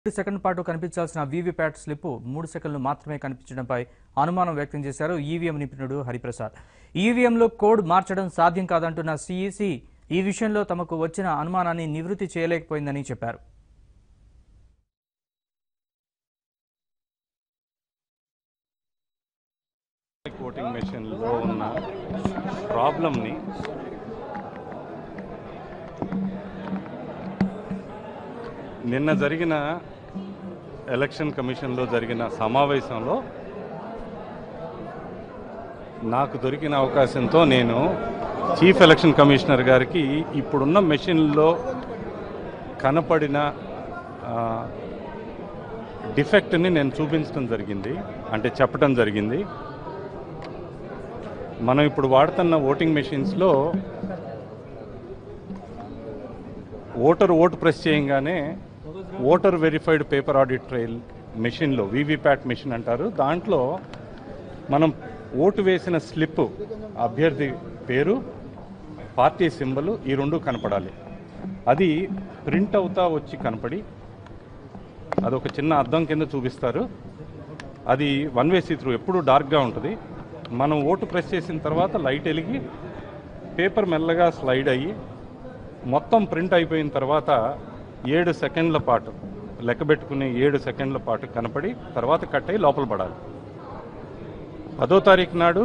మూడు సెకండ్ పాటు కనిపించాల్సిన VVPAT slip మూడు సెకండ్లు మాత్రమే కనిపించడంపై అనుమానం వ్యక్తం చేశారు ఈవీఎం నిపుణుడు హరిప్రసాద్ ఈవీఎంలో కోడ్ మార్చడం సాధ్యం కాదంటున్న సీఈసీ ఈ విషయంలో తమకు వచ్చిన అనుమానాన్ని నివృత్తి చేయలేకపోయిందని చెప్పారు కోటింగ్ మెషిన్లో ఉన్న ప్రాబ్లమ్ని నిన్న జరిగిన ఎలక్షన్ కమిషన్లో జరిగిన సమావేశంలో నాకు దొరికిన అవకాశంతో నేను చీఫ్ ఎలక్షన్ కమిషనర్ గారికి ఇప్పుడున్న మెషిన్లో కనపడిన ఆ, డిఫెక్ట్ని నేను చూపించడం జరిగింది అంటే చెప్పడం జరిగింది మనం ఇప్పుడు వాడుతున్న ఓటింగ్ మెషిన్స్లో ఓటర్ ఓటు ప్రెస్ చేయంగానే voter verified paper audit trail మెషిన్లో వీవీప్యాట్ మెషిన్ అంటారు దాంట్లో మనం ఓటు వేసిన స్లిప్ అభ్యర్థి పేరు పార్టీ సింబల్ ఈ రెండు కనపడాలి అది ప్రింట్ అవుతా వచ్చి కనపడి అదొక చిన్న అద్దం కింద చూపిస్తారు అది వన్ వే సీ త్రూ ఎప్పుడు డార్క్గా ఉంటుంది మనం ఓటు ప్రెస్ చేసిన తర్వాత లైట్ వెలిగి పేపర్ మెల్లగా స్లైడ్ అయ్యి మొత్తం ప్రింట్ అయిపోయిన తర్వాత ఏడు సెకండ్ల పాటు లెక్క పెట్టుకునే ఏడు సెకండ్ల పాటు కనపడి తర్వాత కట్ అయ్యి లోపల పడాలి పదో తారీఖు నాడు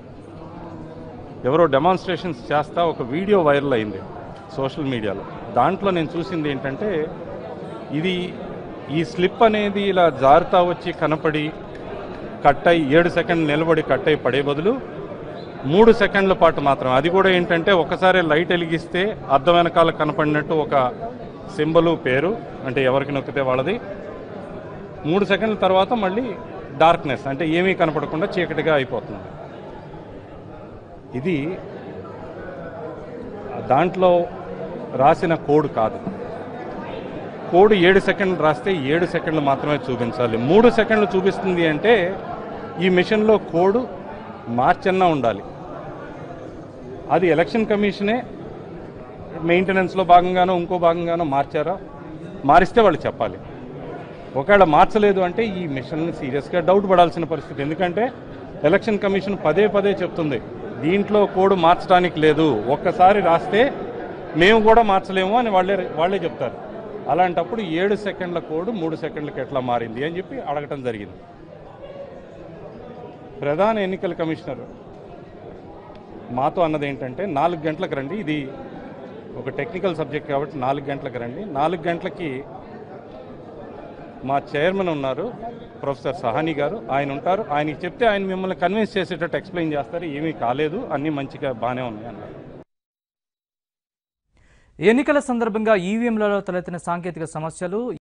ఎవరో డెమాన్స్ట్రేషన్స్ చేస్తా ఒక వీడియో వైరల్ అయింది సోషల్ మీడియాలో దాంట్లో నేను చూసింది ఏంటంటే ఇది ఈ స్లిప్ అనేది ఇలా జారుతా వచ్చి కనపడి కట్ అయి ఏడు సెకండ్లు నిలబడి కట్ అయి పడే బదులు మూడు సెకండ్ల పాటు మాత్రం అది కూడా ఏంటంటే ఒకసారి లైట్ వెలిగిస్తే అద్దం వెనకాల కనపడినట్టు ఒక సింబలు పేరు అంటే ఎవరికి నొక్కితే వాళ్ళది మూడు సెకండ్ల తర్వాత మళ్ళీ డార్క్నెస్ అంటే ఏమీ కనపడకుండా చీకటిగా అయిపోతుంది ఇది దాంట్లో రాసిన కోడ్ కాదు కోడ్ ఏడు సెకండ్లు రాస్తే ఏడు సెకండ్లు మాత్రమే చూపించాలి మూడు సెకండ్లు చూపిస్తుంది అంటే ఈ మిషన్లో కోడ్ మార్చన్నా ఉండాలి అది ఎలక్షన్ కమిషనే మెయింటెనెన్స్లో భాగంగానో ఇంకో భాగంగానో మార్చారా మారిస్తే వాళ్ళు చెప్పాలి ఒకవేళ మార్చలేదు అంటే ఈ మిషన్ని సీరియస్గా డౌట్ పడాల్సిన పరిస్థితి ఎందుకంటే ఎలక్షన్ కమిషన్ పదే పదే చెప్తుంది దీంట్లో కోడ్ మార్చడానికి లేదు ఒక్కసారి రాస్తే మేము కూడా మార్చలేము అని వాళ్ళే వాళ్ళే చెప్తారు అలాంటప్పుడు ఏడు సెకండ్ల కోడ్ మూడు సెకండ్లకి ఎట్లా మారింది అని చెప్పి అడగటం జరిగింది ప్రధాన ఎన్నికల కమిషనర్ మాతో అన్నది ఏంటంటే నాలుగు గంటలకు రండి ఇది ఒక టెక్నికల్ సబ్జెక్ట్ కాబట్టి నాలుగు గంటలకు రండి నాలుగు గంటలకి మా చైర్మన్ ఉన్నారు ప్రొఫెసర్ సహాని గారు ఆయన ఉంటారు ఆయనకి చెప్తే ఆయన మిమ్మల్ని కన్విన్స్ చేసేటట్టు ఎక్స్ప్లెయిన్ చేస్తారు ఏమీ కాలేదు అన్నీ మంచిగా బాగానే ఉన్నాయి అన్నారు ఎన్నికల సందర్భంగా ఈవీఎంలలో తలెత్తిన సాంకేతిక సమస్యలు